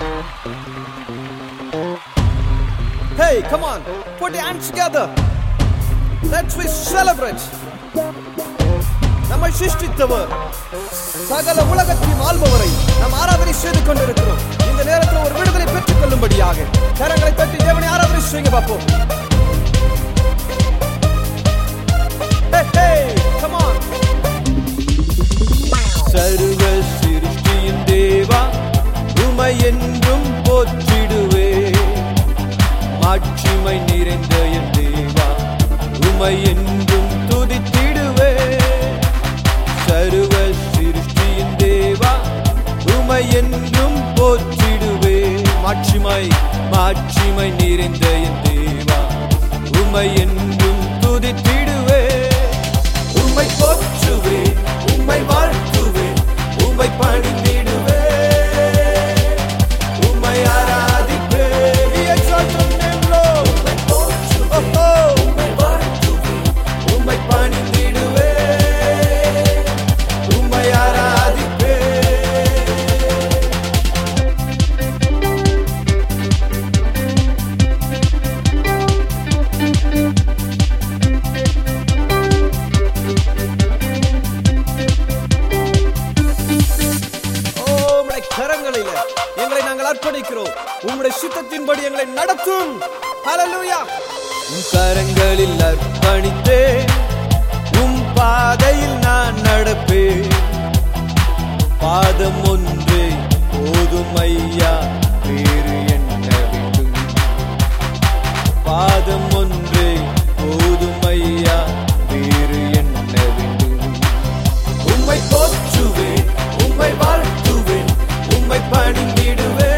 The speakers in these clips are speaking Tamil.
Hey, come on, put your hands together. Let's we celebrate. நம்மை சிருஷ்டித்தவர் சகல உலகத்தையும் ஆள்பவரை நாம் ஆராதனை செய்து கொண்டிருக்கிறோம் இந்த நேரத்தில் ஒரு விடுதலை பெற்றுக் கொள்ளும்படியாக கரங்களை தட்டி தேவனை ஆராதனை செய்யுங்க பார்ப்போம் Hey, hey, come on. சர்வ சிருஷ்டியின் தேவா உமை என்றும் போற்றிடுவே மாட்சிமை நிறைந்த என் தேவா உமை என்றும் துதித்திடுவே சர்வ சிருஷ்டியின் தேவா உமை என்றும் போற்றிடுவே மாட்சிமை மாட்சிமை நிறைந்த என் தேவா உமை என்றும் துதித்திடுவே உம்மை போற்றுவே உம்மை வாழ்த்துவே உம்மை பணிந்திடுவே உம்மை ஆராதிப்பே We exalt your name, Lord. உம்மை போற்றுவே உம்மை வாழ்த்துவே உம்மை பணிந்திடுவே உம்மை ஆராதிப்பே ஓ, உம்முடைய கரங்களில எங்களை நாங்கள் அர்ப்பணிக்கிறோம் உம்முடைய சித்தத்தின்படி எங்களை நடத்தும் ஹalleluya உம் கரங்களில் அர்ப்பணித்தே உம் பாதையில் நான் நடப்பேன் பாதம் ஒன்றே போதும் ஐயா வேறு என்ன வேண்டும் பாதம் ஒன்றே போதும் ஐயா வேறு என்ன வேண்டும் உம்மை போற்றுவேன் உம்மை வாழ்த்துவேன் உம்மை பணிந்திடுவேன்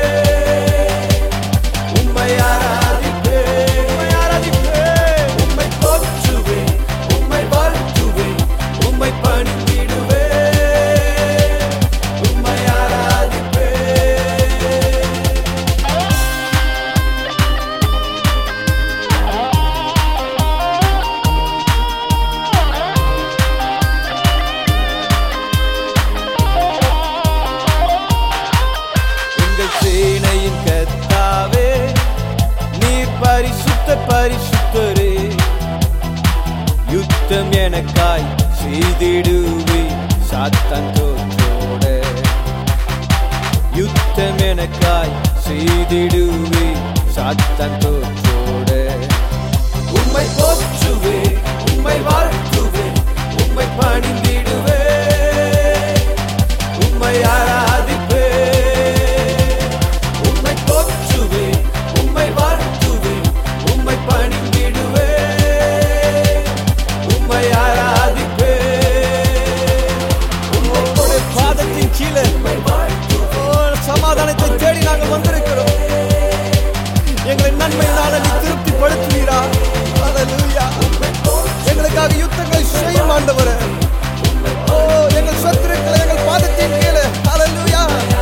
உம்மை ஆராதிப்பேன் உம்மை ஆராதிப்பேன் உம்மை போற்றுவேன் உம்மை வாழ்த்துவேன் உம்மை பணிந்திடுவேன் உம்மை ஆராதிப்பேன் எங்கள் சேனையின் கத்தாவே நீர் பரிசுத்த பரிசுத்தரே யுத்தம் எனக்காய் செய்திடுவே சாத்தான் தோற்றோட யுத்தம் எனக்காய் செய்திடுவே சாத்தான் தோற்றோட உம்மை போற்றுவே உம்மை வாழ்த்துவே உம்மை பணிந்திடுவே உம்மை ஆராதிப்பே உம்மை போற்றுவே உம்மை வாழ்த்துவே உம்மை பணிந்திடுவே உம்மை ஆராதிப்பே உம்முடைய பாதத்தின் கீழே ஓ, சமாதானத்தை தேடி நாங்கள் வந்திருக்கிறோம் எங்களை நன்மையினால நீ திருப்திப்படுத்துவீரா ஹalleluya எங்களுக்காக யுத்தங்கள் செய்யும் ஆண்டவரே ஓ எங்கள் சத்துருக்களை எங்கள் பாதத்தின் கீழே ஹalleluya